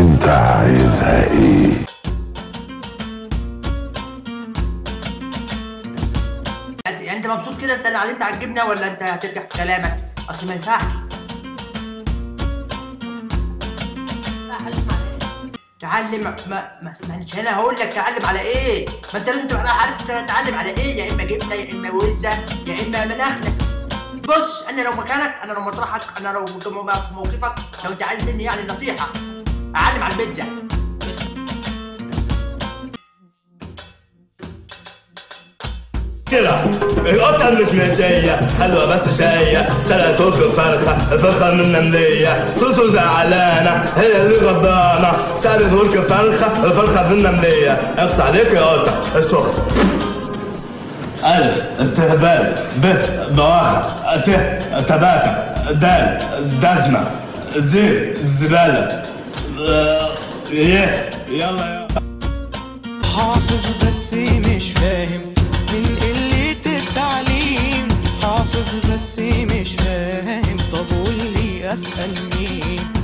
انت عايزها ايه انت يعني انت مبسوط كده انت اللي علمت على الجبنه ولا انت هترجع في كلامك اصل ما ينفعش تعلم ما ما اسمعنيش انا هقول لك تعلم على ايه ما انت لازم تبقى عارف انت تتعلم على ايه يا اما جبنه يا اما وزه يا اما ملخنه بص انا لو مكانك انا لو مطرحك انا لو كنت في موقفك لو انت عايز مني يعني نصيحه اعلم على البيتزا كده القطة المشمشية حلوة بس شقية سرقت ترك الفرخة الفرخة من النملية سوسو زعلانة هي اللي غضبانة سرقت ترك الفرخة الفرخة في النملية اخص عليك يا قطة الشخص ألف استهبال ب بواخة ت تباتة دال دزمة زي زبالة آه، يه يلا يلا حافظ بس مش فاهم من قلة التعليم حافظ بس مش فاهم طب قولي أسأل مين